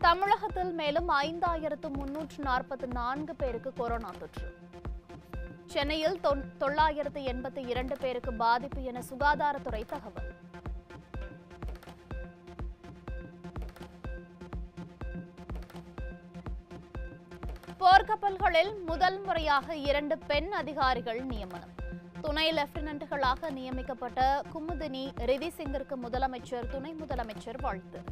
தமிழகத்தில் மேலும் ஐந்தாயிரத்து முன்னூற்று நாற்பத்தி நான்கு பேருக்கு கொரோனா தொற்று சென்னையில் தொன்- தொள்ளாயிரத்து எண்பத்தி இரண்டு பேருக்கு பாதிப்பு என சுகாதாரத்துறை தகவல் போர்க்கப்பல்களில் முதல் முறையாக இரண்டு பெண் அதிகாரிகள் நியமனம் துணை லெப்டினன்ட்களாக நியமிக்கப்பட்ட குமுதினி ரிதி சிங்கிற்கு முதலமைச்சர் துணை முதலமைச்சர் வாழ்த்து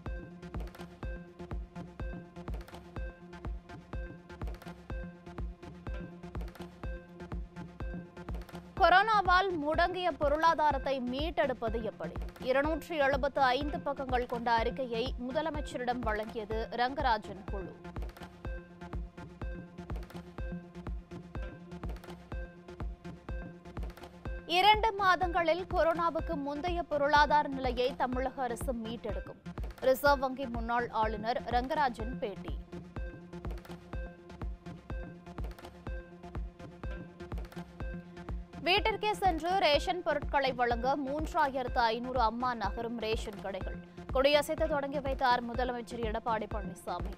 கொரோனாவால் முடங்கிய பொருளாதாரத்தை மீட்டெடுப்பது எப்படி இருநூற்றி எழுபத்து ஐந்து பக்கங்கள் கொண்ட அறிக்கையை முதலமைச்சரிடம் வழங்கியது ரங்கராஜன் குழு இரண்டு மாதங்களில் கொரோனாவுக்கு முந்தைய பொருளாதார நிலையை தமிழக அரசு மீட்டெடுக்கும் ரிசர்வ் வங்கி முன்னாள் ஆளுநர் ரங்கராஜன் பேட்டி வீட்டிற்கே சென்று ரேஷன் பொருட்களை வழங்க மூன்றாயிரத்து ஐநூறு அம்மா நகரும் ரேஷன் கடைகள் கொடியசைத்து தொடங்கி வைத்தார் முதலமைச்சர் எடப்பாடி பழனிசாமி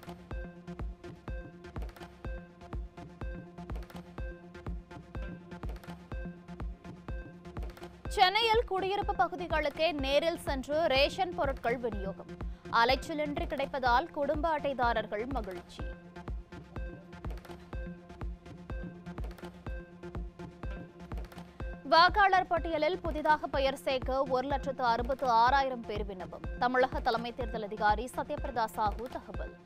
சென்னையில் குடியிருப்பு பகுதிகளுக்கே நேரில் சென்று ரேஷன் பொருட்கள் விநியோகம் அலைச்சலின்றி கிடைப்பதால் குடும்ப அட்டைதாரர்கள் மகிழ்ச்சி வாக்காளர் பட்டியலில் புதிதாக பெயர் சேர்க்க ஒரு லட்சத்து அறுபத்து ஆறாயிரம் பேர் விண்ணப்பம் தமிழக தலைமை தேர்தல் அதிகாரி சத்யபிரதா சாஹூ தகவல்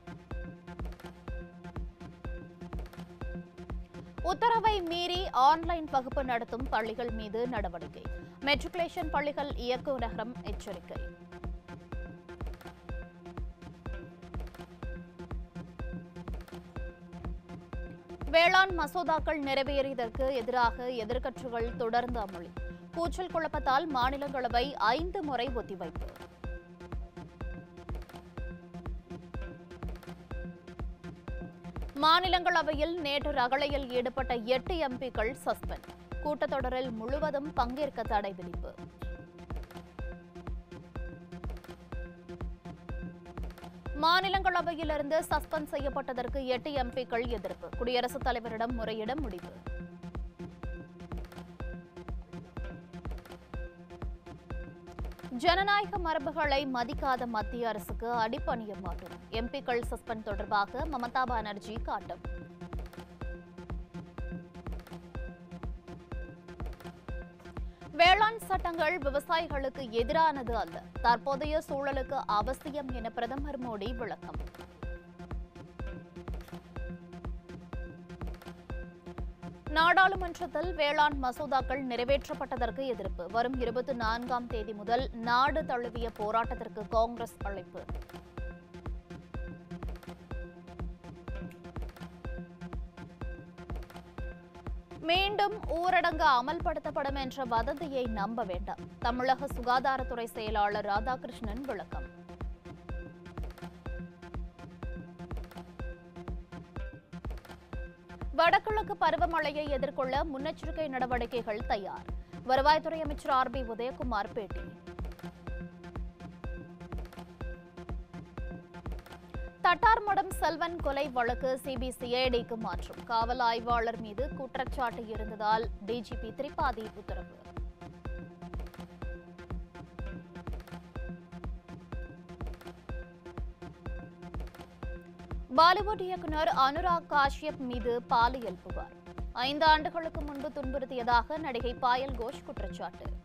உத்தரவை மீறி ஆன்லைன் வகுப்பு நடத்தும் பள்ளிகள் மீது நடவடிக்கை மெட்ரிகுலேஷன் பள்ளிகள் இயக்குநரகம் எச்சரிக்கை வேளாண் மசோதாக்கள் நிறைவேறியதற்கு எதிராக எதிர்க்கட்சிகள் தொடர்ந்து அமளி கூச்சல் குழப்பத்தால் மாநிலங்களவை ஐந்து முறை ஒத்திவைப்பு மாநிலங்களவையில் நேற்று ரகளையில் ஈடுபட்ட எட்டு எம்பிக்கள் சஸ்பெண்ட் கூட்டத்தொடரில் முழுவதும் பங்கேற்க தடை விதிப்பு மாநிலங்களவையிலிருந்து சஸ்பெண்ட் செய்யப்பட்டதற்கு எட்டு எம்பிக்கள் எதிர்ப்பு குடியரசுத் தலைவரிடம் முறையிட முடிவு ஜனநாயக மரபுகளை மதிக்காத மத்திய அரசுக்கு அடிபணிய மாட்டோம் எம்பிக்கள் சஸ்பெண்ட் தொடர்பாக மமதா பானர்ஜி காட்டம் வேளாண் சட்டங்கள் விவசாயிகளுக்கு எதிரானது அல்ல தற்போதைய சூழலுக்கு அவசியம் என பிரதமர் மோடி விளக்கம் நாடாளுமன்றத்தில் வேளாண் மசோதாக்கள் நிறைவேற்றப்பட்டதற்கு எதிர்ப்பு வரும் இருபத்தி நான்காம் தேதி முதல் நாடு தழுவிய போராட்டத்திற்கு காங்கிரஸ் அழைப்பு மீண்டும் ஊரடங்கு அமல்படுத்தப்படும் என்ற வதந்தியை நம்ப வேண்டாம் தமிழக சுகாதாரத்துறை செயலாளர் ராதாகிருஷ்ணன் விளக்கம் வடகிழக்கு பருவமழையை எதிர்கொள்ள முன்னெச்சரிக்கை நடவடிக்கைகள் தயார் வருவாய்த்துறை அமைச்சர் ஆர் பி உதயகுமார் பேட்டி தட்டார்மடம் செல்வன் கொலை வழக்கு சிபிசிஐடிக்கு மாற்றும் காவல் ஆய்வாளர் மீது குற்றச்சாட்டு இருந்ததால் டிஜிபி திரிபாதி உத்தரவு பாலிவுட் இயக்குனர் அனுராக் காஷ்யப் மீது பாலியல் புகார் ஐந்து ஆண்டுகளுக்கு முன்பு துன்புறுத்தியதாக நடிகை பாயல் கோஷ் குற்றச்சாட்டு